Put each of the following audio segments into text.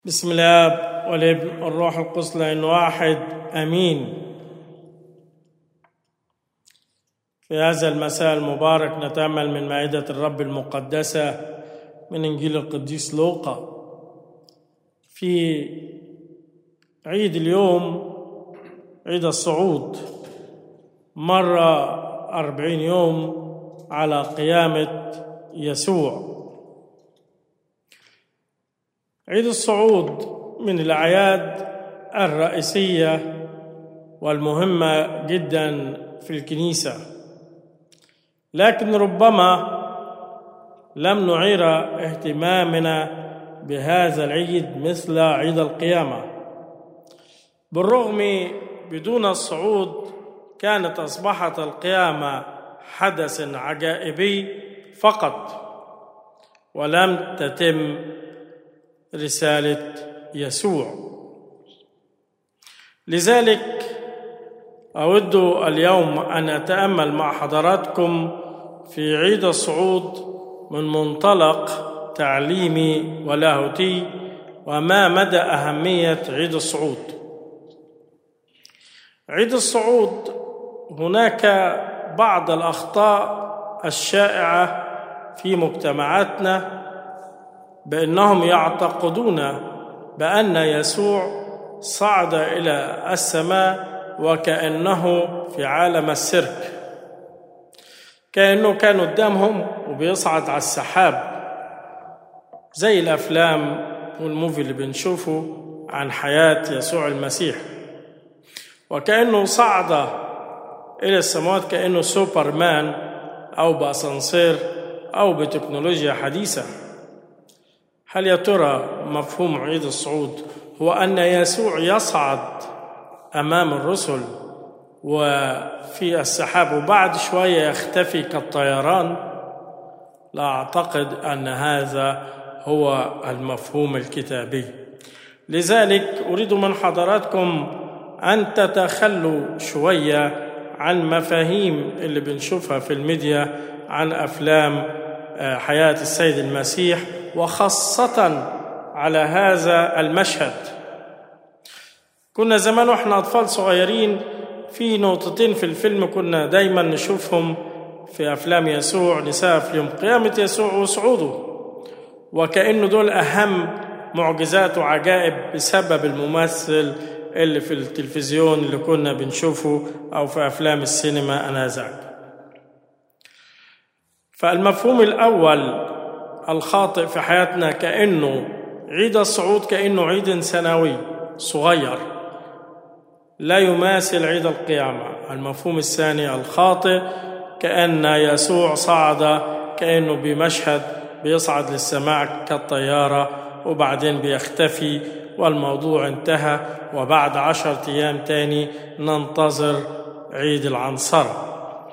بسم الاب والابن والروح القدس لان واحد امين في هذا المساء المبارك نتامل من مائده الرب المقدسه من انجيل القديس لوقا في عيد اليوم عيد الصعود مر أربعين يوم على قيامة يسوع عيد الصعود من الأعياد الرئيسية والمهمة جدا في الكنيسة لكن ربما لم نعير اهتمامنا بهذا العيد مثل عيد القيامة بالرغم بدون الصعود كانت أصبحت القيامة حدث عجائبي فقط ولم تتم رسالة يسوع لذلك أود اليوم أن أتأمل مع حضراتكم في عيد الصعود من منطلق تعليمي ولاهوتي وما مدى أهمية عيد الصعود عيد الصعود هناك بعض الأخطاء الشائعة في مجتمعاتنا بأنهم يعتقدون بأن يسوع صعد إلى السماء وكأنه في عالم السيرك كأنه كان قدامهم وبيصعد على السحاب زي الأفلام والموفي اللي بنشوفه عن حياة يسوع المسيح وكأنه صعد إلى السماوات كأنه سوبرمان أو بأسانسير أو بتكنولوجيا حديثة هل يا ترى مفهوم عيد الصعود هو أن يسوع يصعد أمام الرسل وفي السحاب وبعد شوية يختفي كالطيران لا أعتقد أن هذا هو المفهوم الكتابي لذلك أريد من حضراتكم أن تتخلوا شوية عن مفاهيم اللي بنشوفها في الميديا عن أفلام حياة السيد المسيح وخاصة على هذا المشهد كنا زمان واحنا أطفال صغيرين في نقطتين في الفيلم كنا دايما نشوفهم في أفلام يسوع نساء في يوم قيامة يسوع وصعوده وكأنه دول أهم معجزات وعجائب بسبب الممثل اللي في التلفزيون اللي كنا بنشوفه أو في أفلام السينما أنذاك فالمفهوم الأول الخاطئ في حياتنا كأنه عيد الصعود كأنه عيد سنوي صغير لا يماثل عيد القيامة المفهوم الثاني الخاطئ كأن يسوع صعد كأنه بمشهد بيصعد للسماء كالطيارة وبعدين بيختفي والموضوع انتهى وبعد عشرة أيام تاني ننتظر عيد العنصرة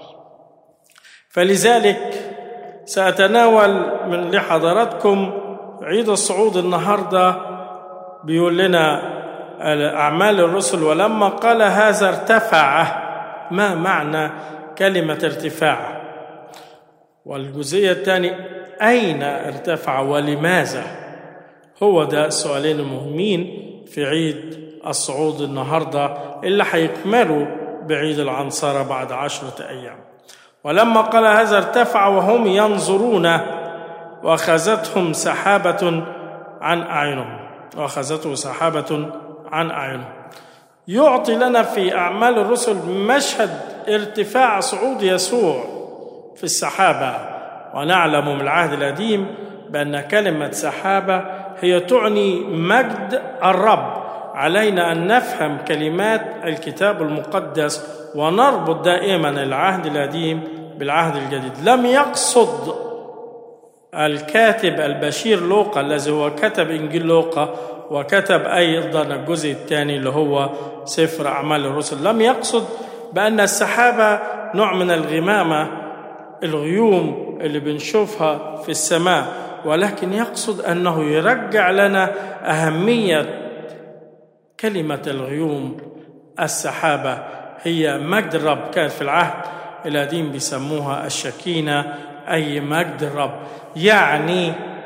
فلذلك سأتناول من لحضراتكم عيد الصعود النهاردة بيقول لنا أعمال الرسل ولما قال هذا ارتفع ما معنى كلمة ارتفاع والجزئية الثانية أين ارتفع ولماذا هو ده السؤالين المهمين في عيد الصعود النهاردة اللي هيكملوا بعيد العنصرة بعد عشرة أيام ولما قال هذا ارتفع وهم ينظرون وأخذتهم سحابة عن أعينهم وأخذته سحابة عن أعينهم يعطي لنا في أعمال الرسل مشهد ارتفاع صعود يسوع في السحابة ونعلم من العهد القديم بأن كلمة سحابة هي تعني مجد الرب علينا أن نفهم كلمات الكتاب المقدس ونربط دائما العهد القديم بالعهد الجديد لم يقصد الكاتب البشير لوقا الذي هو كتب إنجيل لوقا وكتب أيضا الجزء الثاني اللي هو سفر أعمال الرسل لم يقصد بأن السحابة نوع من الغمامة الغيوم اللي بنشوفها في السماء ولكن يقصد أنه يرجع لنا أهمية كلمة الغيوم السحابة هي مجد الرب كانت في العهد القديم بيسموها الشكينة أي مجد الرب يعني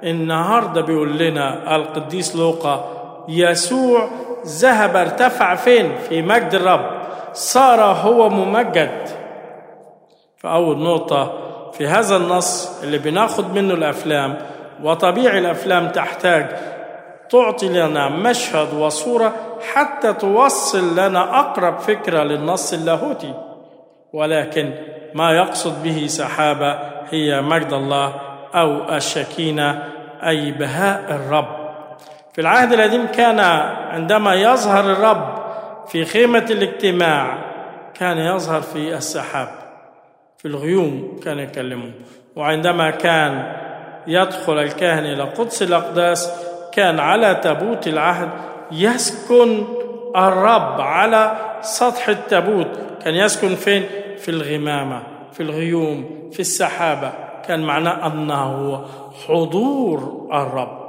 النهارده بيقول لنا القديس لوقا يسوع ذهب ارتفع فين في مجد الرب صار هو ممجد فأول نقطة في هذا النص اللي بناخد منه الأفلام وطبيعي الأفلام تحتاج تعطي لنا مشهد وصورة حتى توصل لنا أقرب فكرة للنص اللاهوتي ولكن ما يقصد به سحابة هي مجد الله أو الشكينة أي بهاء الرب في العهد القديم كان عندما يظهر الرب في خيمة الاجتماع كان يظهر في السحاب في الغيوم كان يكلمه وعندما كان يدخل الكاهن إلى قدس الأقداس كان على تابوت العهد يسكن الرب على سطح التابوت كان يسكن فين في الغمامة في الغيوم في السحابة كان معناه أنه حضور الرب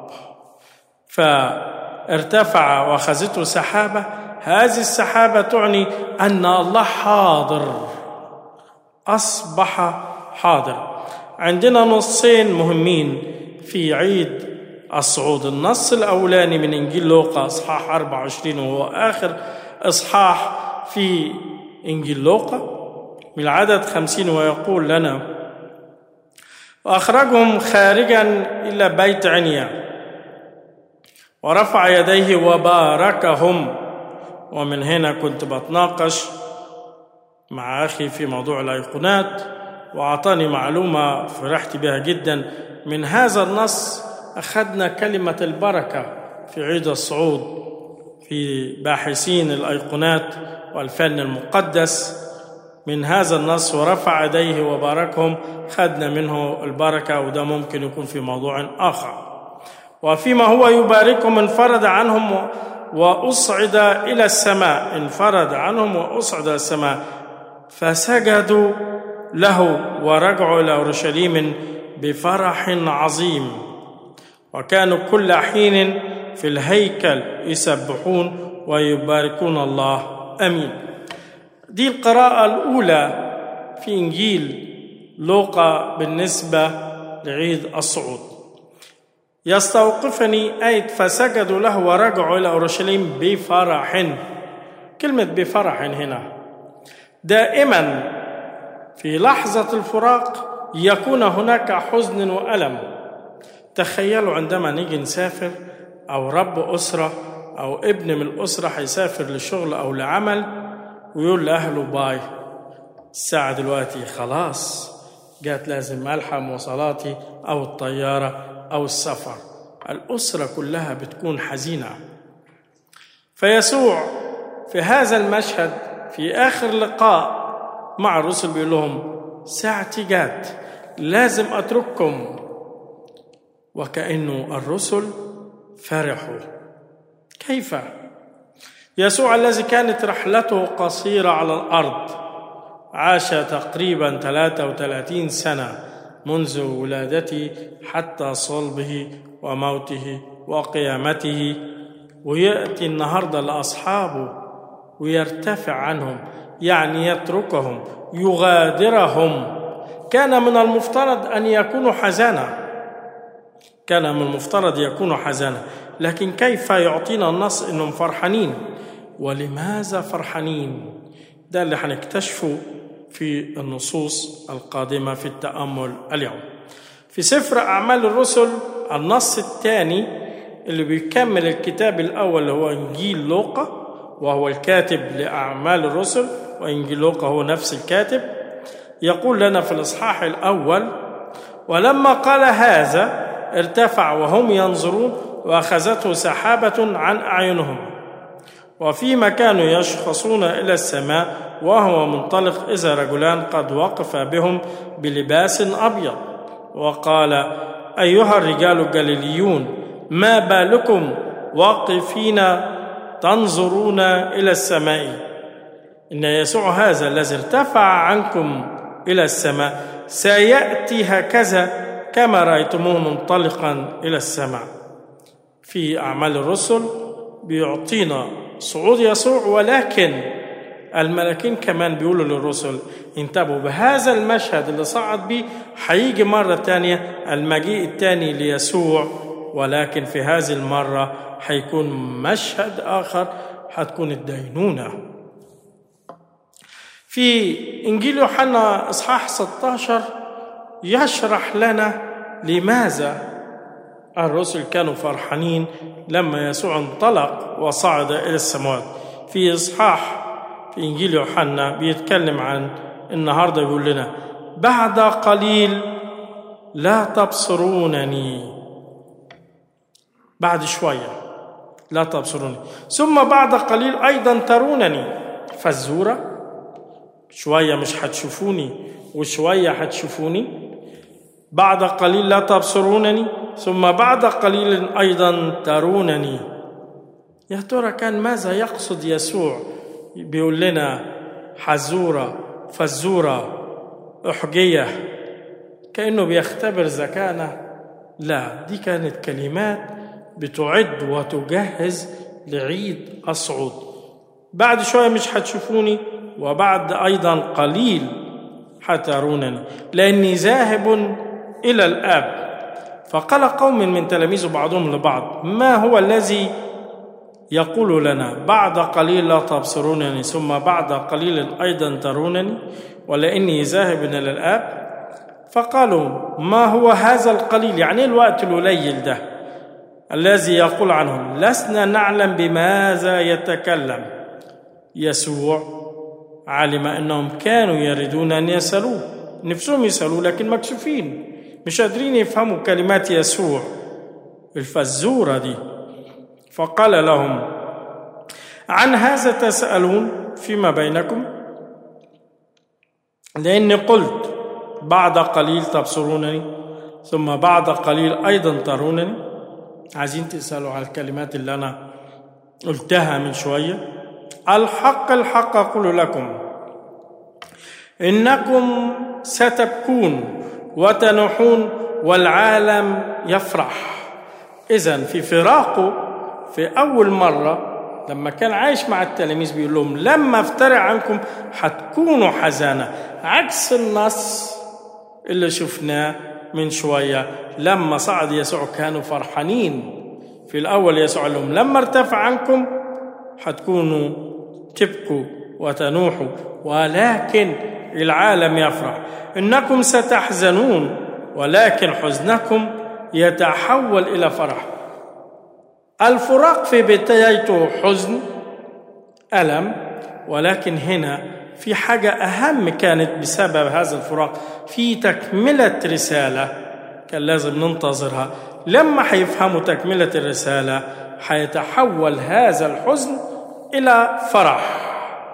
فارتفع واخذته سحابه هذه السحابه تعني ان الله حاضر اصبح حاضر عندنا نصين مهمين في عيد الصعود النص الاولاني من انجيل لوقا اصحاح 24 وهو اخر اصحاح في انجيل لوقا من العدد خمسين ويقول لنا واخرجهم خارجا الى بيت عنيا ورفع يديه وباركهم ومن هنا كنت بتناقش مع أخي في موضوع الأيقونات وأعطاني معلومة فرحت بها جدا من هذا النص أخذنا كلمة البركة في عيد الصعود في باحثين الأيقونات والفن المقدس من هذا النص ورفع يديه وباركهم خدنا منه البركة وده ممكن يكون في موضوع آخر وفيما هو يباركهم انفرد عنهم واصعد الى السماء انفرد عنهم واصعد الى السماء فسجدوا له ورجعوا الى اورشليم بفرح عظيم وكانوا كل حين في الهيكل يسبحون ويباركون الله امين دي القراءه الاولى في انجيل لوقا بالنسبه لعيد الصعود يستوقفني آية فسجدوا له ورجعوا إلى أورشليم بفرح كلمة بفرح هنا دائما في لحظة الفراق يكون هناك حزن وألم تخيلوا عندما نيجي نسافر أو رب أسرة أو ابن من الأسرة هيسافر لشغل أو لعمل ويقول لأهله باي الساعة دلوقتي خلاص جات لازم ألحق مواصلاتي أو الطيارة أو السفر الأسرة كلها بتكون حزينة فيسوع في هذا المشهد في آخر لقاء مع الرسل بيقول لهم ساعتي جات لازم أترككم وكأنه الرسل فرحوا كيف؟ يسوع الذي كانت رحلته قصيرة على الأرض عاش تقريبا 33 سنة منذ ولادته حتى صلبه وموته وقيامته وياتي النهارده لاصحابه ويرتفع عنهم يعني يتركهم يغادرهم كان من المفترض ان يكونوا حزانا كان من المفترض يكونوا حزانا لكن كيف يعطينا النص انهم فرحانين ولماذا فرحانين ده اللي هنكتشفه في النصوص القادمه في التامل اليوم في سفر اعمال الرسل النص الثاني اللي بيكمل الكتاب الاول اللي هو انجيل لوقا وهو الكاتب لاعمال الرسل وانجيل لوقا هو نفس الكاتب يقول لنا في الاصحاح الاول ولما قال هذا ارتفع وهم ينظرون واخذته سحابه عن اعينهم وفيما كانوا يشخصون الى السماء وهو منطلق اذا رجلان قد وقف بهم بلباس ابيض وقال ايها الرجال الجليليون ما بالكم واقفين تنظرون الى السماء ان يسوع هذا الذي ارتفع عنكم الى السماء سياتي هكذا كما رايتموه منطلقا الى السماء في اعمال الرسل بيعطينا صعود يسوع ولكن الملاكين كمان بيقولوا للرسل انتبهوا بهذا المشهد اللي صعد بيه هيجي مرة تانية المجيء التاني ليسوع ولكن في هذه المرة هيكون مشهد آخر هتكون الدينونة في إنجيل يوحنا إصحاح 16 يشرح لنا لماذا الرسل كانوا فرحانين لما يسوع انطلق وصعد إلى السماوات في إصحاح في إنجيل يوحنا بيتكلم عن النهاردة يقول لنا بعد قليل لا تبصرونني بعد شوية لا تبصروني ثم بعد قليل أيضا ترونني فالزورة شوية مش هتشوفوني وشوية هتشوفوني بعد قليل لا تبصرونني ثم بعد قليل أيضا ترونني يا ترى كان ماذا يقصد يسوع بيقول لنا حزورة فزورة أحجية كأنه بيختبر ذكانا لا دي كانت كلمات بتعد وتجهز لعيد الصعود بعد شوية مش هتشوفوني وبعد أيضا قليل حترونني لأني ذاهب إلى الآب فقال قوم من تلاميذ بعضهم لبعض ما هو الذي يقول لنا بعد قليل لا تبصرونني ثم بعد قليل أيضا ترونني ولاني ذاهب إلى الآب فقالوا ما هو هذا القليل يعني الوقت القليل ده الذي يقول عنهم لسنا نعلم بماذا يتكلم يسوع علم انهم كانوا يريدون ان يسالوه نفسهم يسالوه لكن مكسوفين مش قادرين يفهموا كلمات يسوع الفزوره دي فقال لهم عن هذا تسالون فيما بينكم لاني قلت بعد قليل تبصرونني ثم بعد قليل ايضا ترونني عايزين تسالوا على الكلمات اللي انا قلتها من شويه الحق الحق اقول لكم انكم ستبكون وتنوحون والعالم يفرح اذا في فراقه في اول مره لما كان عايش مع التلاميذ بيقول لهم لما افترع عنكم هتكونوا حزانة عكس النص اللي شفناه من شوية لما صعد يسوع كانوا فرحانين في الأول يسوع لهم لما ارتفع عنكم هتكونوا تبكوا وتنوحوا ولكن العالم يفرح إنكم ستحزنون ولكن حزنكم يتحول إلى فرح الفراق في بدايته حزن ألم ولكن هنا في حاجة أهم كانت بسبب هذا الفراق في تكملة رسالة كان لازم ننتظرها لما حيفهموا تكملة الرسالة حيتحول هذا الحزن إلى فرح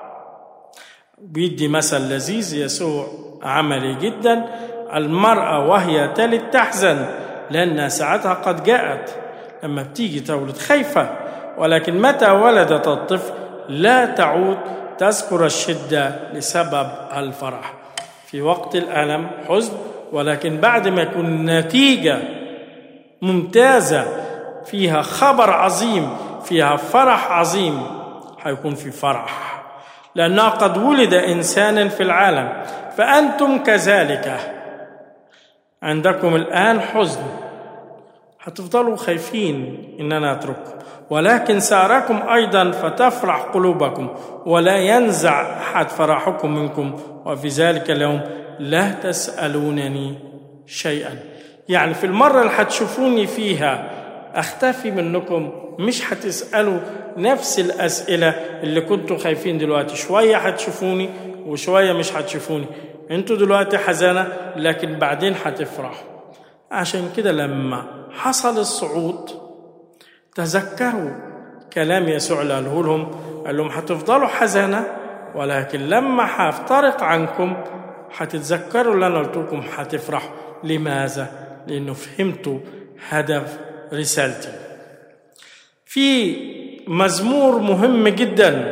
بيدي مثل لذيذ يسوع عملي جدا المرأة وهي تلد تحزن لأن ساعتها قد جاءت لما بتيجي تولد خايفة ولكن متى ولدت الطفل لا تعود تذكر الشدة لسبب الفرح في وقت الألم حزن ولكن بعد ما يكون النتيجة ممتازة فيها خبر عظيم فيها فرح عظيم حيكون في فرح لأنه قد ولد إنسان في العالم فأنتم كذلك عندكم الآن حزن هتفضلوا خايفين ان انا اترككم ولكن ساراكم ايضا فتفرح قلوبكم ولا ينزع احد فرحكم منكم وفي ذلك اليوم لا تسالونني شيئا يعني في المره اللي هتشوفوني فيها اختفي منكم مش هتسالوا نفس الاسئله اللي كنتوا خايفين دلوقتي شويه هتشوفوني وشويه مش هتشوفوني انتوا دلوقتي حزانه لكن بعدين هتفرحوا عشان كده لما حصل الصعود تذكروا كلام يسوع اللي قاله لهم قال لهم هتفضلوا حزانة ولكن لما هفترق عنكم هتتذكروا اللي أنا قلت لكم هتفرحوا لماذا؟ لأنه فهمتوا هدف رسالتي في مزمور مهم جدا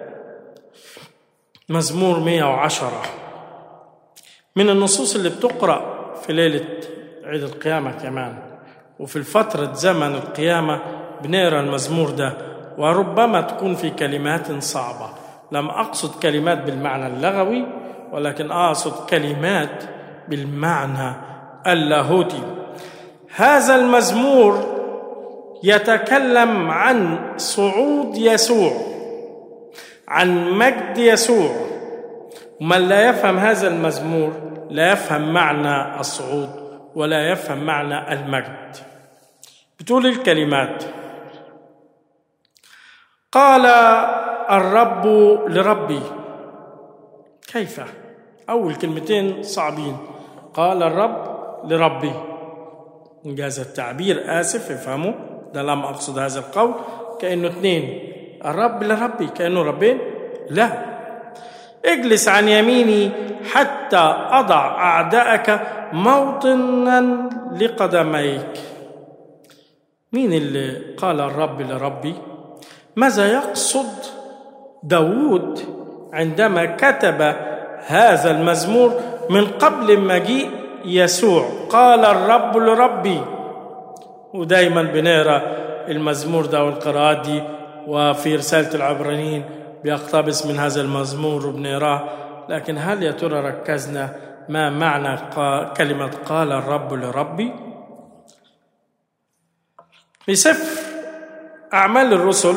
مزمور 110 من النصوص اللي بتقرأ في ليلة عيد القيامة كمان وفي الفترة زمن القيامة بنقرا المزمور ده وربما تكون في كلمات صعبة لم أقصد كلمات بالمعنى اللغوي ولكن أقصد كلمات بالمعنى اللاهوتي هذا المزمور يتكلم عن صعود يسوع عن مجد يسوع من لا يفهم هذا المزمور لا يفهم معنى الصعود ولا يفهم معنى المجد بتقول الكلمات قال الرب لربي كيف اول كلمتين صعبين قال الرب لربي انجاز التعبير اسف افهموا ده لم اقصد هذا القول كانه اثنين الرب لربي كانه ربين لا اجلس عن يميني حتى اضع اعداءك موطنا لقدميك مين اللي قال الرب لربي ماذا يقصد داود عندما كتب هذا المزمور من قبل مجيء يسوع قال الرب لربي ودايما بنقرا المزمور ده والقراءات دي وفي رسالة العبرانيين بيقتبس من هذا المزمور وبنقراه لكن هل يا ترى ركزنا ما معنى كلمة قال الرب لربي في سفر أعمال الرسل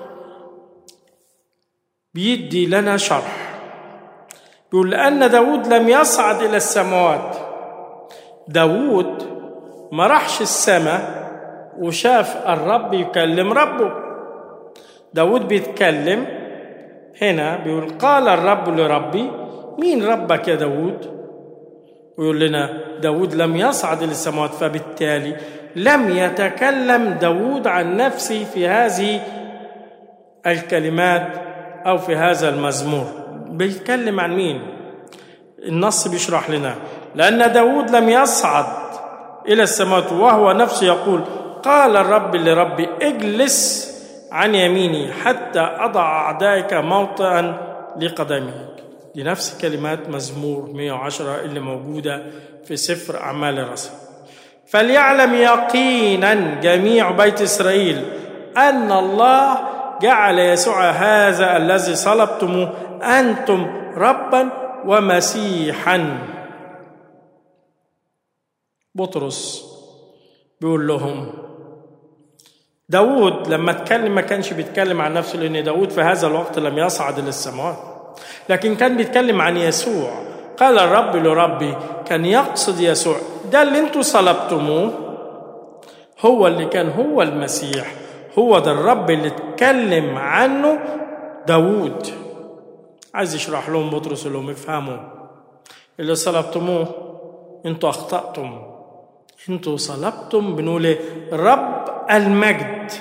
بيدي لنا شرح بيقول لأن داود لم يصعد إلى السماوات داود ما راحش السماء وشاف الرب يكلم ربه داود بيتكلم هنا بيقول قال الرب لربي مين ربك يا داود ويقول لنا داود لم يصعد إلى السماوات فبالتالي لم يتكلم داود عن نفسه في هذه الكلمات أو في هذا المزمور بيتكلم عن مين النص بيشرح لنا لأن داود لم يصعد إلى السماوات وهو نفسه يقول قال الرب لربي اجلس عن يميني حتى أضع أعدائك موطئا لقدمي دي نفس كلمات مزمور 110 اللي موجودة في سفر أعمال الرسل فليعلم يقينا جميع بيت إسرائيل أن الله جعل يسوع هذا الذي صلبتموه أنتم ربا ومسيحا بطرس بيقول لهم داود لما اتكلم ما كانش بيتكلم عن نفسه لأن داود في هذا الوقت لم يصعد إلى السماوات لكن كان بيتكلم عن يسوع قال الرب لربي كان يقصد يسوع ده اللي انتوا صلبتموه هو اللي كان هو المسيح هو ده الرب اللي اتكلم عنه داود عايز يشرح لهم بطرس لهم افهموا اللي صلبتموه انتوا اخطأتم انتوا صلبتم بنقول ايه رب المجد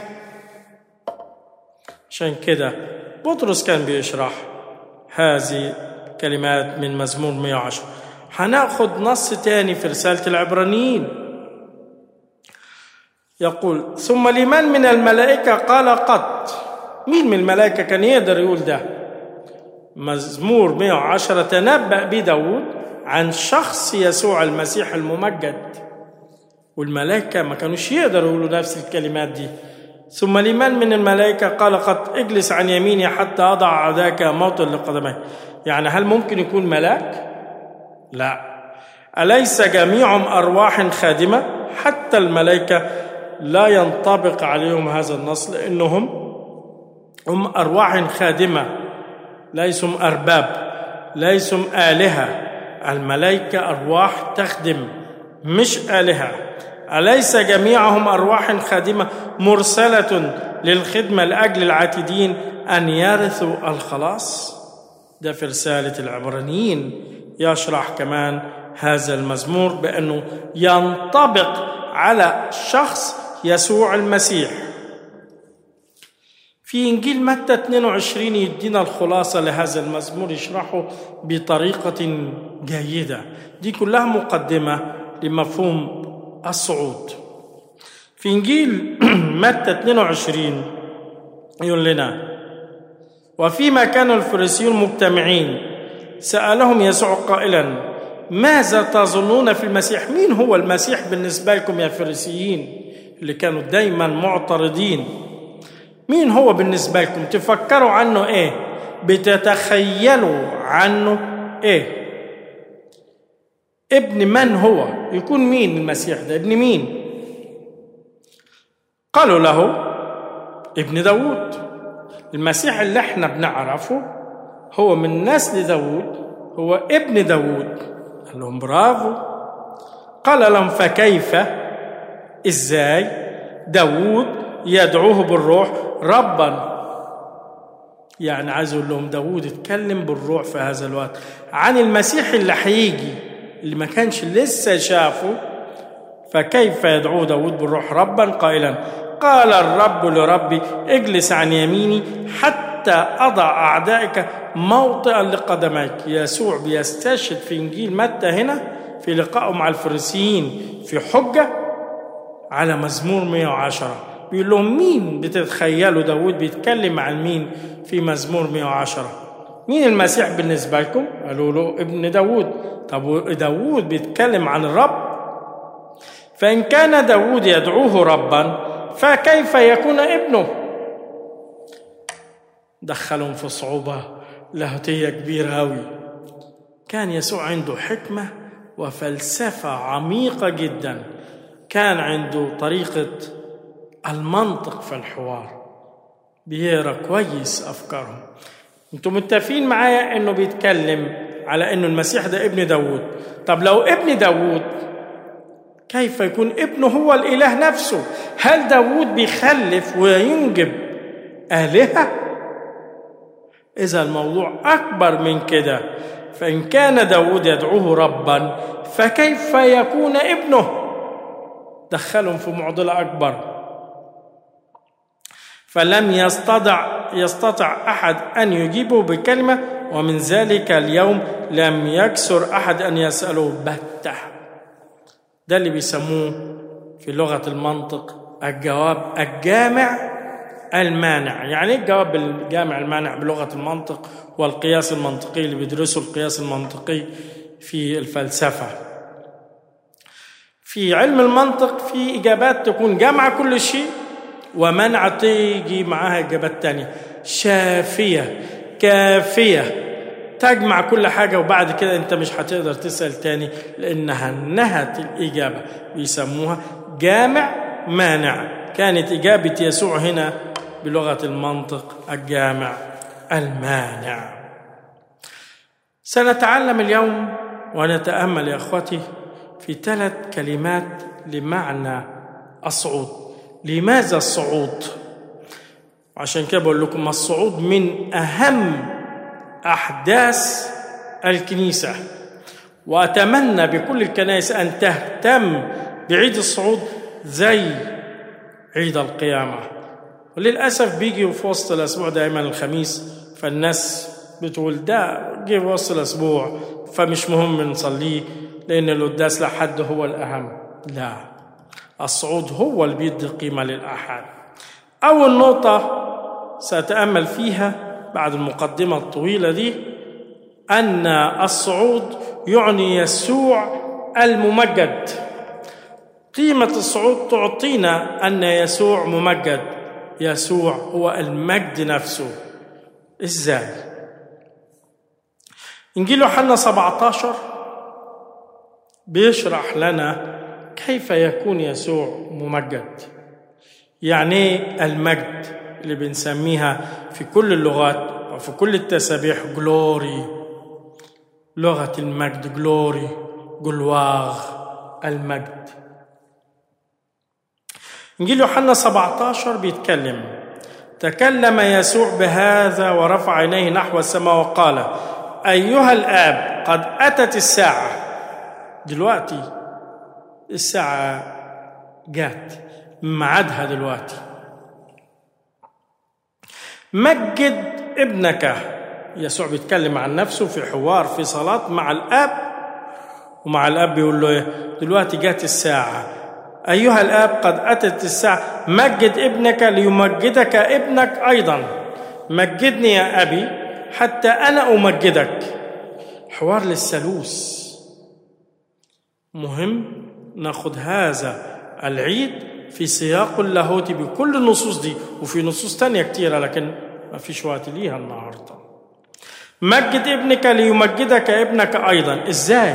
عشان كده بطرس كان بيشرح هذه كلمات من مزمور 110 هناخد نص تاني في رسالة العبرانيين يقول ثم لمن من الملائكة قال قط مين من الملائكة كان يقدر يقول ده مزمور 110 تنبأ بداود عن شخص يسوع المسيح الممجد والملائكة ما كانوش يقدروا يقولوا نفس الكلمات دي ثم لمن من الملائكة قال قد اجلس عن يميني حتى أضع عداك موطن لقدمي يعني هل ممكن يكون ملاك؟ لا أليس جميعهم أرواح خادمة حتى الملائكة لا ينطبق عليهم هذا النص لأنهم هم أرواح خادمة ليسوا أرباب ليسوا آلهة الملائكة أرواح تخدم مش آلهة أليس جميعهم أرواح خادمة مرسلة للخدمة لأجل العاتدين أن يرثوا الخلاص ده في رسالة العبرانيين يشرح كمان هذا المزمور بأنه ينطبق على شخص يسوع المسيح في إنجيل متى 22 يدينا الخلاصة لهذا المزمور يشرحه بطريقة جيدة دي كلها مقدمة لمفهوم الصعود في إنجيل متى 22 يقول لنا وفيما كان الفريسيون مجتمعين سألهم يسوع قائلا ماذا تظنون في المسيح مين هو المسيح بالنسبة لكم يا فريسيين اللي كانوا دايما معترضين مين هو بالنسبة لكم تفكروا عنه ايه بتتخيلوا عنه ايه ابن من هو يكون مين المسيح ده ابن مين قالوا له ابن داود المسيح اللي احنا بنعرفه هو من نسل داود هو ابن داود قال لهم برافو قال لهم فكيف ازاي داود يدعوه بالروح ربا يعني عايز اقول لهم داود اتكلم بالروح في هذا الوقت عن المسيح اللي هيجي اللي ما كانش لسه شافه فكيف يدعو داود بالروح ربا قائلا قال الرب لربي اجلس عن يميني حتى أضع أعدائك موطئا لقدميك يسوع بيستشهد في إنجيل متى هنا في لقائه مع الفريسيين في حجة على مزمور 110 بيقول لهم مين بتتخيلوا داود بيتكلم عن مين في مزمور 110 مين المسيح بالنسبة لكم قالوا له ابن داود طب داود بيتكلم عن الرب فإن كان داود يدعوه ربا فكيف يكون ابنه دخلهم في صعوبة لاهوتية كبيرة أوي كان يسوع عنده حكمة وفلسفة عميقة جدا كان عنده طريقة المنطق في الحوار بيقرا كويس أفكارهم انتوا متفقين معايا انه بيتكلم على انه المسيح ده ابن داود طب لو ابن داود كيف يكون ابنه هو الاله نفسه هل داود بيخلف وينجب الهه اذا الموضوع اكبر من كده فان كان داود يدعوه ربا فكيف يكون ابنه دخلهم في معضله اكبر فلم يستطع يستطع احد ان يجيبه بكلمه ومن ذلك اليوم لم يكسر احد ان يساله بته ده اللي بيسموه في لغه المنطق الجواب الجامع المانع يعني ايه الجواب الجامع المانع بلغه المنطق والقياس المنطقي اللي بيدرسوا القياس المنطقي في الفلسفه في علم المنطق في اجابات تكون جامعه كل شيء ومنع تيجي معاها اجابات تانية شافيه كافيه تجمع كل حاجه وبعد كده انت مش هتقدر تسال تاني لانها نهت الاجابه بيسموها جامع مانع كانت اجابه يسوع هنا بلغه المنطق الجامع المانع سنتعلم اليوم ونتامل يا اخوتي في ثلاث كلمات لمعنى الصعود لماذا الصعود عشان كده بقول لكم الصعود من اهم احداث الكنيسه واتمنى بكل الكنائس ان تهتم بعيد الصعود زي عيد القيامه وللاسف بيجي في وسط الاسبوع دائما الخميس فالناس بتقول ده جه في وسط الاسبوع فمش مهم نصليه لان القداس لحد هو الاهم لا الصعود هو اللي بيدي قيمه للاحد اول نقطه ساتامل فيها بعد المقدمه الطويله دي ان الصعود يعني يسوع الممجد قيمه الصعود تعطينا ان يسوع ممجد يسوع هو المجد نفسه ازاي انجيل يوحنا 17 بيشرح لنا كيف يكون يسوع ممجد يعني ايه المجد اللي بنسميها في كل اللغات وفي كل التسابيح جلوري لغة المجد جلوري جلواغ المجد انجيل يوحنا 17 بيتكلم تكلم يسوع بهذا ورفع عينيه نحو السماء وقال ايها الاب قد اتت الساعه دلوقتي الساعه جات ميعادها دلوقتي مجد ابنك يسوع بيتكلم عن نفسه في حوار في صلاه مع الاب ومع الاب بيقول له ايه دلوقتي جات الساعه أيها الآب قد أتت الساعة مجد ابنك ليمجدك ابنك أيضا مجدني يا أبي حتى أنا أمجدك حوار للثالوث مهم ناخد هذا العيد في سياق اللاهوتي بكل النصوص دي وفي نصوص تانية كتيرة لكن ما فيش وقت ليها النهاردة مجد ابنك ليمجدك ابنك أيضا إزاي؟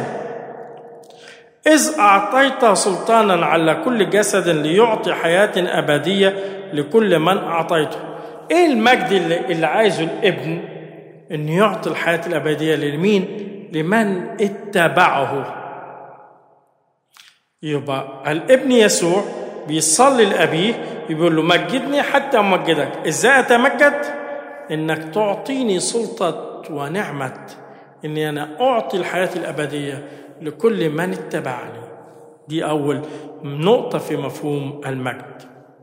إذ أعطيت سلطانا على كل جسد ليعطي حياة أبدية لكل من أعطيته إيه المجد اللي, اللي عايزه الابن إن يعطي الحياة الأبدية لمين؟ لمن اتبعه يبقى الابن يسوع بيصلي لأبيه يقول له مجدني حتى أمجدك إزاي أتمجد؟ إنك تعطيني سلطة ونعمة إني أنا أعطي الحياة الأبدية لكل من اتبعني دي أول نقطة في مفهوم المجد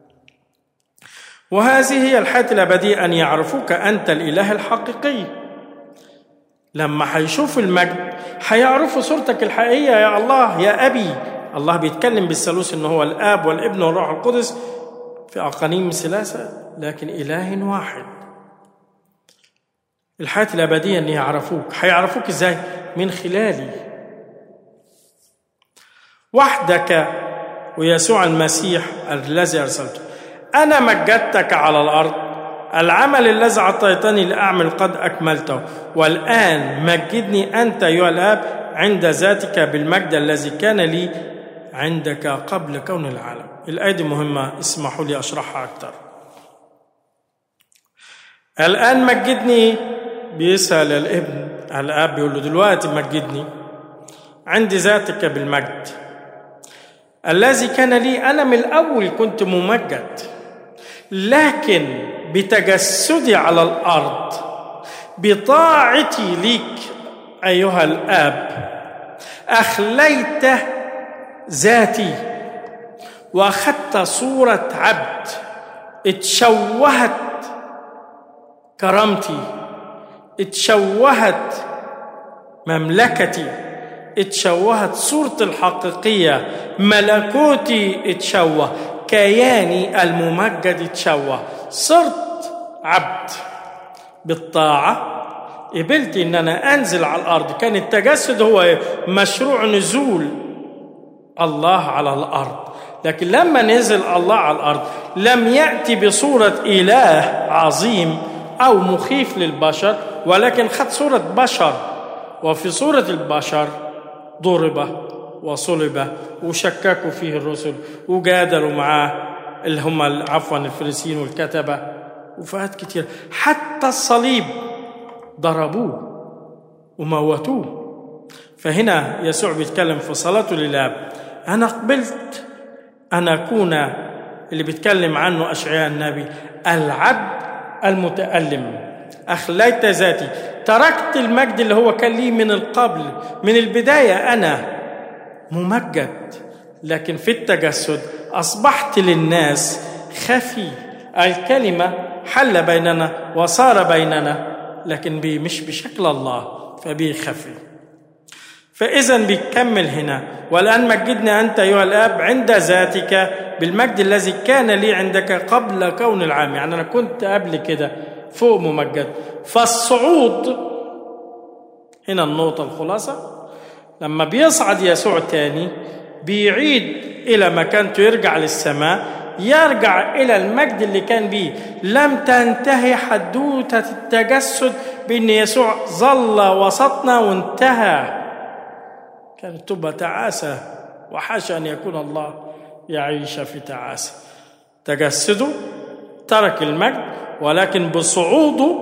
وهذه هي الحياة الأبدية أن يعرفوك أنت الإله الحقيقي لما هيشوفوا المجد هيعرفوا صورتك الحقيقية يا الله يا أبي الله بيتكلم بالثالوث إن هو الآب والابن والروح القدس في أقانيم ثلاثة لكن إله واحد الحياة الأبدية أن يعرفوك هيعرفوك إزاي من خلالي وحدك ويسوع المسيح الذي أرسلته أنا مجدتك على الأرض العمل الذي أعطيتني لأعمل قد أكملته والآن مجدني أنت أيها الآب عند ذاتك بالمجد الذي كان لي عندك قبل كون العالم الآية دي مهمة اسمحوا لي أشرحها أكثر الآن مجدني بيسأل الابن الآب بيقول له دلوقتي مجدني عند ذاتك بالمجد الذي كان لي أنا من الأول كنت ممجد لكن بتجسدي على الأرض بطاعتي ليك أيها الآب أخليت ذاتي وأخذت صورة عبد اتشوهت كرامتي اتشوهت مملكتي اتشوهت صورتي الحقيقية ملكوتي اتشوه كياني الممجد اتشوه صرت عبد بالطاعة قبلت ان انا انزل على الارض كان التجسد هو مشروع نزول الله على الارض لكن لما نزل الله على الارض لم ياتي بصوره اله عظيم او مخيف للبشر ولكن خد صوره بشر وفي صوره البشر ضرب وصلب وشككوا فيه الرسل وجادلوا معاه اللي هم عفوا الفريسيين والكتبه وفات كتير حتى الصليب ضربوه وموتوه فهنا يسوع بيتكلم في صلاته للاب انا قبلت ان اكون اللي بيتكلم عنه اشعياء النبي العبد المتالم اخليت ذاتي تركت المجد اللي هو كان لي من القبل من البدايه انا ممجد لكن في التجسد اصبحت للناس خفي الكلمه حل بيننا وصار بيننا لكن بي مش بشكل الله فبيخفي فإذا بيكمل هنا والآن مجدنا أنت أيها الآب عند ذاتك بالمجد الذي كان لي عندك قبل كون العام يعني أنا كنت قبل كده فوق ممجد فالصعود هنا النقطة الخلاصة لما بيصعد يسوع تاني بيعيد إلى مكانته يرجع للسماء يرجع إلى المجد اللي كان بيه لم تنتهي حدوتة التجسد بأن يسوع ظل وسطنا وانتهى كانت تبقى تعاسة وحاشا أن يكون الله يعيش في تعاسة تجسده ترك المجد ولكن بصعوده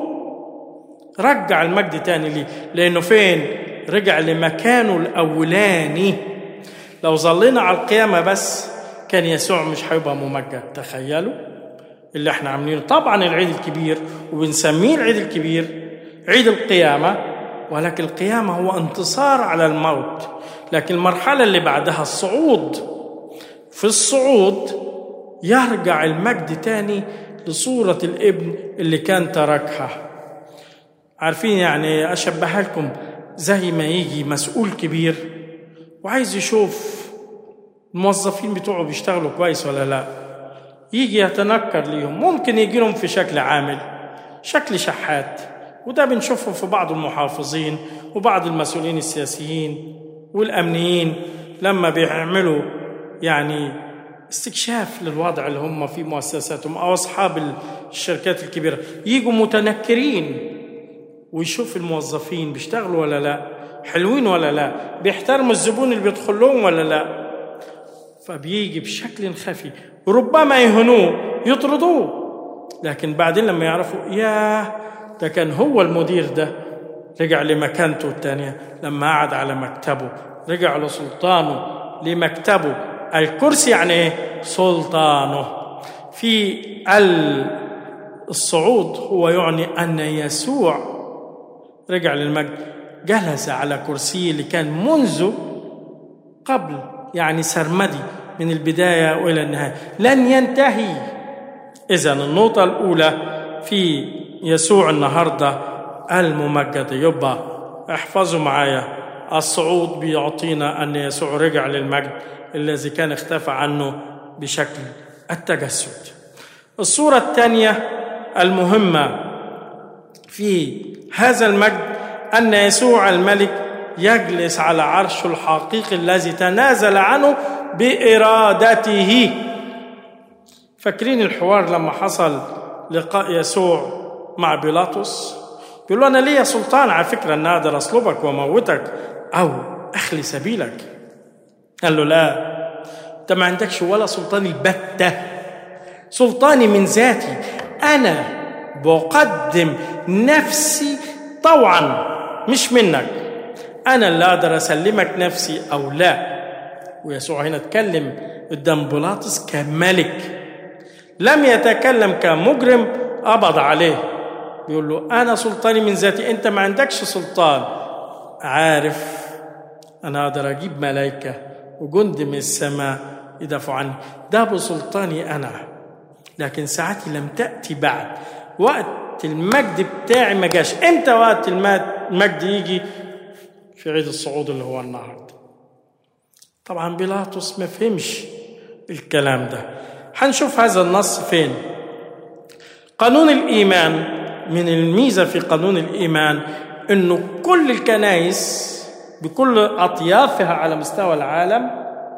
رجع المجد تاني ليه لأنه فين رجع لمكانه الأولاني لو ظلينا على القيامة بس كان يسوع مش هيبقى ممجد تخيلوا اللي احنا عاملينه طبعا العيد الكبير وبنسميه العيد الكبير عيد القيامة ولكن القيامة هو انتصار على الموت لكن المرحلة اللي بعدها الصعود في الصعود يرجع المجد تاني لصورة الابن اللي كان تركها عارفين يعني أشبهها لكم زي ما يجي مسؤول كبير وعايز يشوف الموظفين بتوعه بيشتغلوا كويس ولا لا يجي يتنكر ليهم ممكن يجي لهم في شكل عامل شكل شحات وده بنشوفه في بعض المحافظين وبعض المسؤولين السياسيين والامنيين لما بيعملوا يعني استكشاف للوضع اللي هم في مؤسساتهم او اصحاب الشركات الكبيره يجوا متنكرين ويشوف الموظفين بيشتغلوا ولا لا حلوين ولا لا بيحترموا الزبون اللي بيدخل لهم ولا لا فبيجي بشكل خفي ربما يهنوه يطردوه لكن بعدين لما يعرفوا ياه ده كان هو المدير ده رجع لمكانته الثانية لما قعد على مكتبه رجع لسلطانه لمكتبه الكرسي يعني ايه سلطانه في الصعود هو يعني أن يسوع رجع للمجد جلس على كرسيه اللي كان منذ قبل يعني سرمدي من البداية وإلى النهاية لن ينتهي إذا النقطة الأولى في يسوع النهاردة الممجد يبقى احفظوا معايا الصعود بيعطينا أن يسوع رجع للمجد الذي كان اختفى عنه بشكل التجسد الصورة الثانية المهمة في هذا المجد أن يسوع الملك يجلس على عرشه الحقيقي الذي تنازل عنه بإرادته فاكرين الحوار لما حصل لقاء يسوع مع بيلاطس بيقول له أنا ليا سلطان على فكرة أن أقدر أصلبك وأموتك أو أخلي سبيلك قال له لا أنت ما عندكش ولا سلطان البتة سلطاني من ذاتي أنا بقدم نفسي طوعا مش منك أنا اللي أقدر أسلمك نفسي أو لا ويسوع هنا اتكلم قدام بيلاطس كملك لم يتكلم كمجرم قبض عليه بيقول له أنا سلطاني من ذاتي أنت ما عندكش سلطان عارف أنا أقدر أجيب ملائكة وجند من السماء يدافعوا عني ده بسلطاني أنا لكن ساعتي لم تأتي بعد وقت المجد بتاعي ما جاش امتى وقت المجد يجي في عيد الصعود اللي هو النهارده طبعا بيلاطس ما فهمش الكلام ده هنشوف هذا النص فين قانون الايمان من الميزه في قانون الايمان انه كل الكنائس بكل اطيافها على مستوى العالم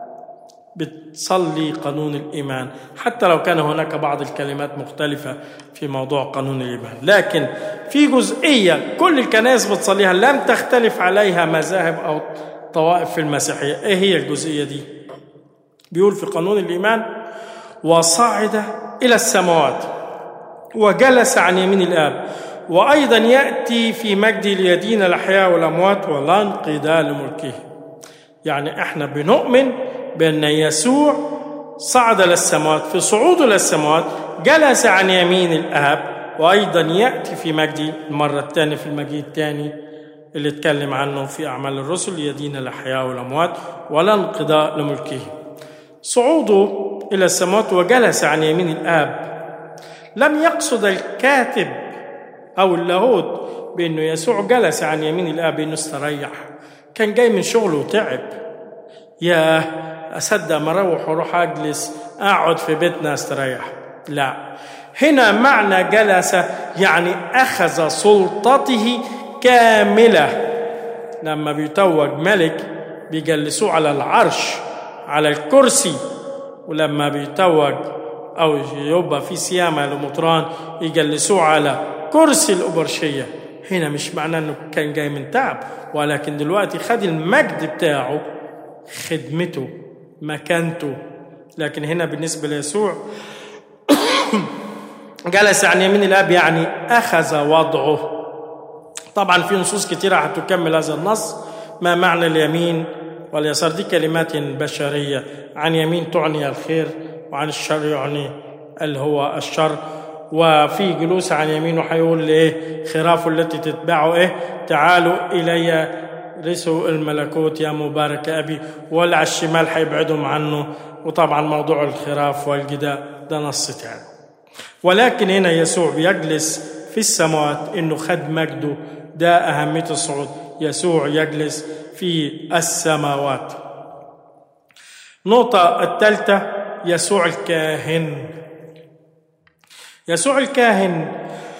بتصلي قانون الايمان حتى لو كان هناك بعض الكلمات مختلفه في موضوع قانون الايمان لكن في جزئيه كل الكنائس بتصليها لم تختلف عليها مذاهب او طوائف في المسيحيه ايه هي الجزئيه دي بيقول في قانون الايمان وصعد الى السماوات وجلس عن يمين الاب وايضا ياتي في مجد ليدين الاحياء والاموات ولا انقضاء لملكه يعني احنا بنؤمن بأن يسوع صعد للسماوات في صعوده للسماوات جلس عن يمين الآب وأيضا يأتي في مجد المرة الثانية في المجيء الثاني اللي اتكلم عنه في أعمال الرسل يدين الأحياء والأموات ولا انقضاء لملكه صعوده إلى السماوات وجلس عن يمين الآب لم يقصد الكاتب أو اللاهوت بأنه يسوع جلس عن يمين الآب إنه استريح كان جاي من شغله وتعب يا أصدق ما أروح وأروح أجلس أقعد في بيتنا أستريح لا هنا معنى جلس يعني أخذ سلطته كاملة لما بيتوج ملك بيجلسوه على العرش على الكرسي ولما بيتوج أو يبقى في سيامة لمطران يجلسوه على كرسي الأبرشية هنا مش معناه أنه كان جاي من تعب ولكن دلوقتي خد المجد بتاعه خدمته مكانته لكن هنا بالنسبة ليسوع جلس عن يمين الاب يعني اخذ وضعه طبعا في نصوص كثيره هتكمل هذا النص ما معنى اليمين واليسار دي كلمات بشريه عن يمين تعني الخير وعن الشر يعني اللي هو الشر وفي جلوس عن يمينه هيقول ايه خرافه التي تتبعه ايه تعالوا الي رثوا الملكوت يا مبارك ابي ولا على الشمال هيبعدهم عنه وطبعا موضوع الخراف والجداء ده نص تاني ولكن هنا يسوع بيجلس في السماوات انه خد مجده ده اهميه الصعود يسوع يجلس في السماوات النقطه الثالثه يسوع الكاهن يسوع الكاهن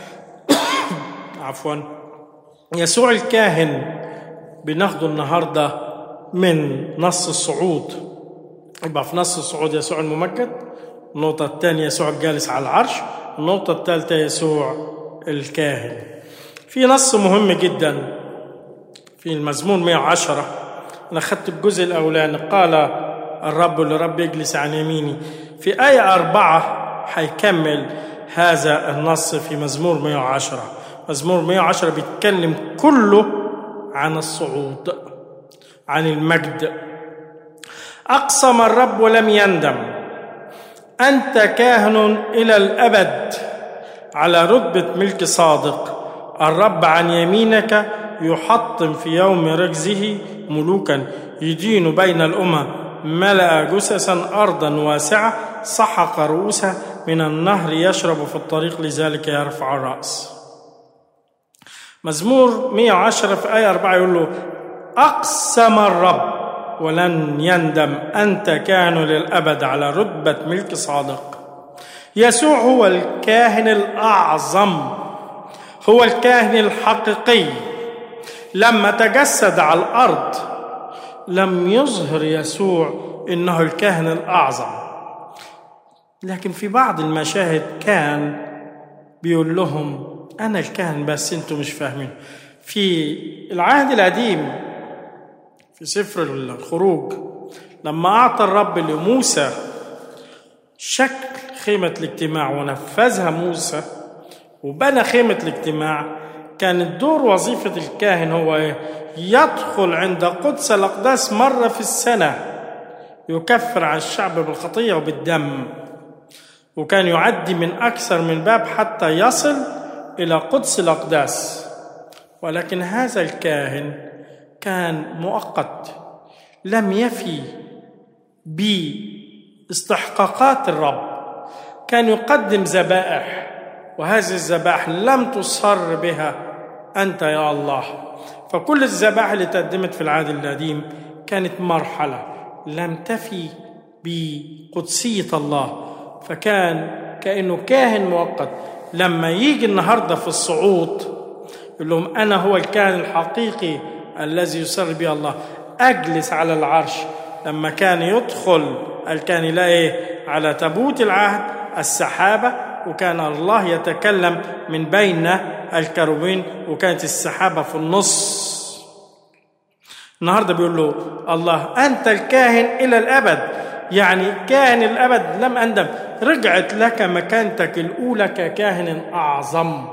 عفوا يسوع الكاهن بناخده النهارده من نص الصعود يبقى في نص الصعود يسوع الممجد النقطة الثانية يسوع الجالس على العرش النقطة الثالثة يسوع الكاهن في نص مهم جدا في المزمور 110 أنا أخذت الجزء الأولاني قال الرب لرب اجلس عن يميني في آية أربعة هيكمل هذا النص في مزمور 110 مزمور 110 بيتكلم كله عن الصعود عن المجد أقسم الرب ولم يندم أنت كاهن إلى الأبد على رتبة ملك صادق الرب عن يمينك يحطم في يوم رجزه ملوكا يدين بين الأمم ملأ جثثا أرضا واسعة سحق رؤوسها من النهر يشرب في الطريق لذلك يرفع الرأس مزمور 110 في آية 4 يقول له أقسم الرب ولن يندم أنت كان للأبد على رتبة ملك صادق يسوع هو الكاهن الأعظم هو الكاهن الحقيقي لما تجسد على الأرض لم يظهر يسوع إنه الكاهن الأعظم لكن في بعض المشاهد كان بيقول لهم أنا الكاهن بس أنتم مش فاهمين في العهد القديم في سفر الخروج لما أعطى الرب لموسى شكل خيمة الاجتماع ونفذها موسى وبنى خيمة الاجتماع كانت دور وظيفة الكاهن هو إيه؟ يدخل عند قدس الأقداس مرة في السنة يكفر عن الشعب بالخطية وبالدم وكان يعدي من أكثر من باب حتى يصل إلى قدس الأقداس ولكن هذا الكاهن كان مؤقت لم يفي باستحقاقات الرب كان يقدم ذبائح وهذه الذبائح لم تصر بها أنت يا الله فكل الذبائح اللي تقدمت في العهد القديم كانت مرحلة لم تفي بقدسية الله فكان كأنه كاهن مؤقت لما يجي النهاردة في الصعود يقول لهم أنا هو الكاهن الحقيقي الذي يسر به الله أجلس على العرش لما كان يدخل الكاهن يلاقي على تابوت العهد السحابة وكان الله يتكلم من بين الكروبين وكانت السحابة في النص النهاردة بيقول له الله أنت الكاهن إلى الأبد يعني كاهن الأبد لم أندم رجعت لك مكانتك الأولى ككاهن أعظم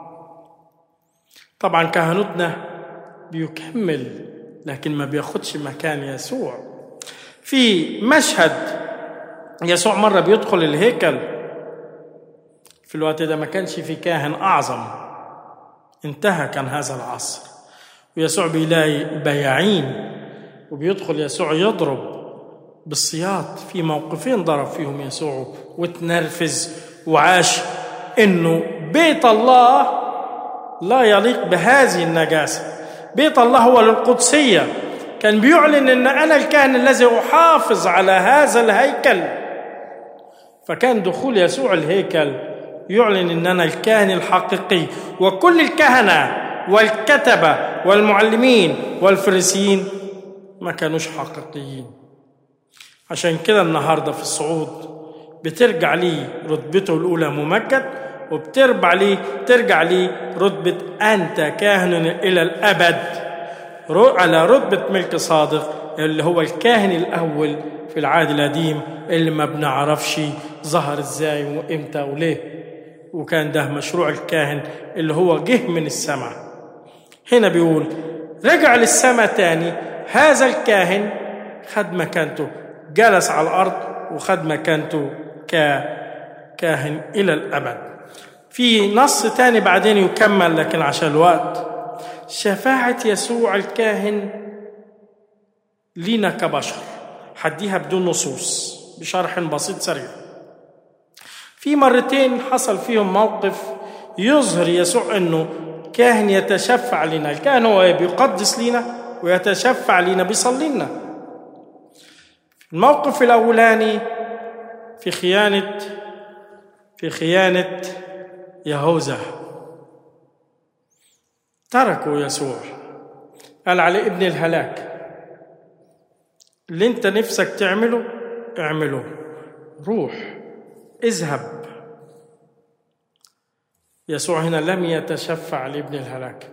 طبعا كهنوتنا بيكمل لكن ما بياخدش مكان يسوع في مشهد يسوع مرة بيدخل الهيكل في الوقت ده ما كانش في كاهن أعظم انتهى كان هذا العصر ويسوع بيلاقي بياعين وبيدخل يسوع يضرب بالسياط في موقفين ضرب فيهم يسوع وتنرفز وعاش انه بيت الله لا يليق بهذه النجاسه بيت الله هو للقدسيه كان بيعلن ان انا الكاهن الذي احافظ على هذا الهيكل فكان دخول يسوع الهيكل يعلن ان انا الكاهن الحقيقي وكل الكهنه والكتبه والمعلمين والفريسيين ما كانوش حقيقيين عشان كده النهارده في الصعود بترجع ليه رتبته الاولى ممجد وبترجع ليه ترجع ليه رتبه انت كاهن الى الابد على رتبه ملك صادق اللي هو الكاهن الاول في العهد القديم اللي ما بنعرفش ظهر ازاي وامتى وليه وكان ده مشروع الكاهن اللي هو جه من السماء هنا بيقول رجع للسماء تاني هذا الكاهن خد مكانته جلس على الأرض وخد مكانته ككاهن إلى الأبد في نص تاني بعدين يكمل لكن عشان الوقت شفاعة يسوع الكاهن لينا كبشر حديها بدون نصوص بشرح بسيط سريع في مرتين حصل فيهم موقف يظهر يسوع انه كاهن يتشفع لنا الكاهن هو بيقدس لنا ويتشفع لنا بيصلي لنا الموقف الاولاني في خيانه في خيانه يهوذا تركوا يسوع قال عليه ابن الهلاك اللي انت نفسك تعمله اعمله روح اذهب يسوع هنا لم يتشفع لابن الهلاك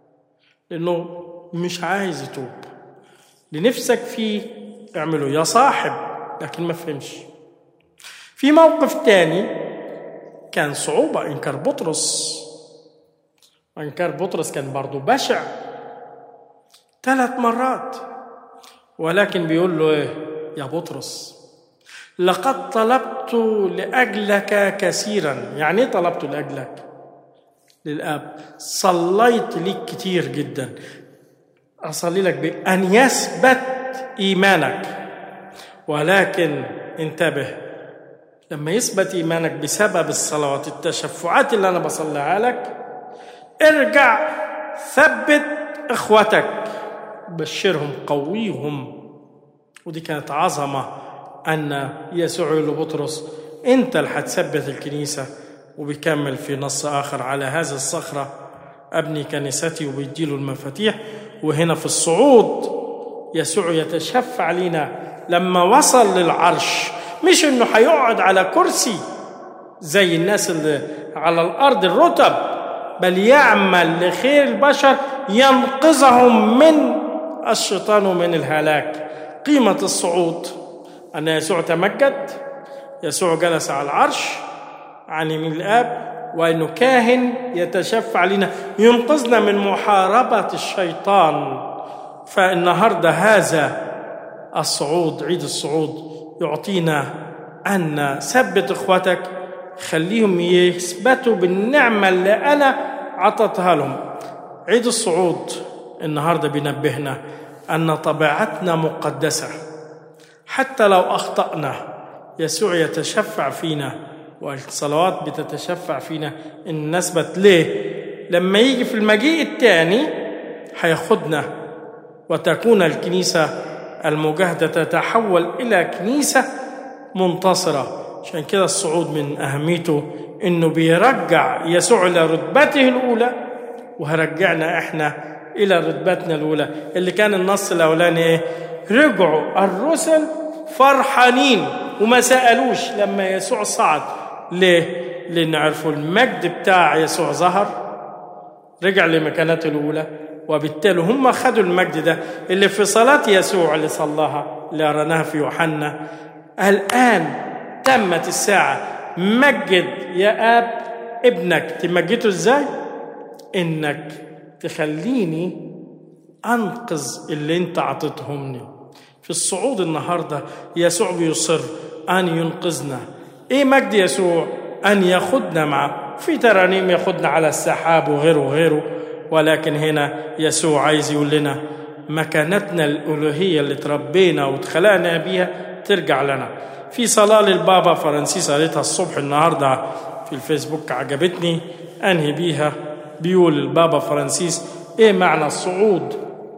لأنه مش عايز يتوب لنفسك فيه اعمله يا صاحب لكن ما فهمش في موقف تاني كان صعوبة إنكار بطرس إنكار بطرس كان برضه بشع ثلاث مرات ولكن بيقول له إيه يا بطرس لقد طلبت لأجلك كثيرا يعني إيه طلبت لأجلك للآب صليت ليك كتير جدا أصلي لك بأن يثبت إيمانك ولكن انتبه لما يثبت إيمانك بسبب الصلوات التشفعات اللي أنا بصليها لك ارجع ثبت إخوتك بشرهم قويهم ودي كانت عظمة أن يسوع يقول لبطرس أنت اللي هتثبت الكنيسة وبيكمل في نص آخر على هذه الصخرة أبني كنيستي وبيديله المفاتيح وهنا في الصعود يسوع يتشفع لنا لما وصل للعرش مش انه هيقعد على كرسي زي الناس اللي على الارض الرتب بل يعمل لخير البشر ينقذهم من الشيطان ومن الهلاك قيمة الصعود أن يسوع تمجد يسوع جلس على العرش عن يمين الآب وأنه كاهن يتشفع لنا ينقذنا من محاربة الشيطان فالنهارده هذا الصعود عيد الصعود يعطينا أن ثبت إخوتك خليهم يثبتوا بالنعمة اللي أنا عطتها لهم عيد الصعود النهارده بينبهنا أن طبيعتنا مقدسة حتى لو أخطأنا يسوع يتشفع فينا والصلوات بتتشفع فينا إن نثبت ليه لما يجي في المجيء الثاني هياخدنا وتكون الكنيسة المجاهدة تتحول إلى كنيسة منتصرة عشان كده الصعود من أهميته إنه بيرجع يسوع إلى رتبته الأولى وهرجعنا إحنا إلى رتبتنا الأولى اللي كان النص الأولاني إيه؟ رجعوا الرسل فرحانين وما سألوش لما يسوع صعد ليه؟ لأن عرفوا المجد بتاع يسوع ظهر رجع لمكانته الأولى وبالتالي هم خدوا المجد ده اللي في صلاة يسوع اللي صلاها اللي قرناها في يوحنا الآن تمت الساعة مجد يا آب ابنك تمجده ازاي؟ انك تخليني انقذ اللي انت عطيتهمني في الصعود النهارده يسوع بيصر ان ينقذنا ايه مجد يسوع ان ياخدنا معه في ترانيم ياخدنا على السحاب وغيره وغيره ولكن هنا يسوع عايز يقول لنا مكانتنا الالوهيه اللي تربينا واتخلقنا بيها ترجع لنا في صلاه للبابا فرانسيس قريتها الصبح النهارده في الفيسبوك عجبتني انهي بيها بيقول البابا فرانسيس ايه معنى الصعود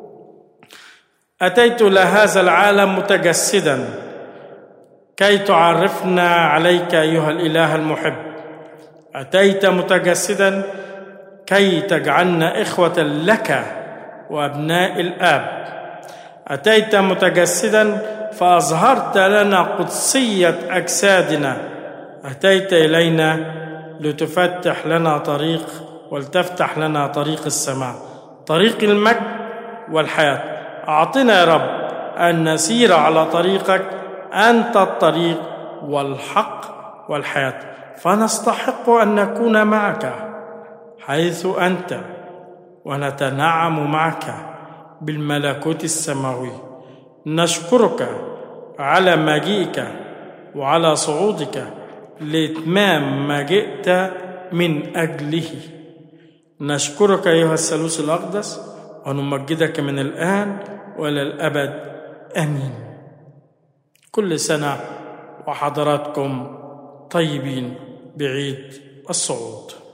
اتيت لهذا العالم متجسدا كي تعرفنا عليك ايها الاله المحب اتيت متجسدا كي تجعلنا اخوه لك وابناء الاب اتيت متجسدا فاظهرت لنا قدسيه اجسادنا اتيت الينا لتفتح لنا طريق ولتفتح لنا طريق السماء طريق المجد والحياه اعطنا يا رب ان نسير على طريقك انت الطريق والحق والحياه فنستحق ان نكون معك حيث انت ونتنعم معك بالملكوت السماوي نشكرك على مجيئك وعلى صعودك لاتمام ما جئت من اجله نشكرك ايها الثالوث الاقدس ونمجدك من الان والى الابد امين كل سنه وحضراتكم طيبين بعيد الصعود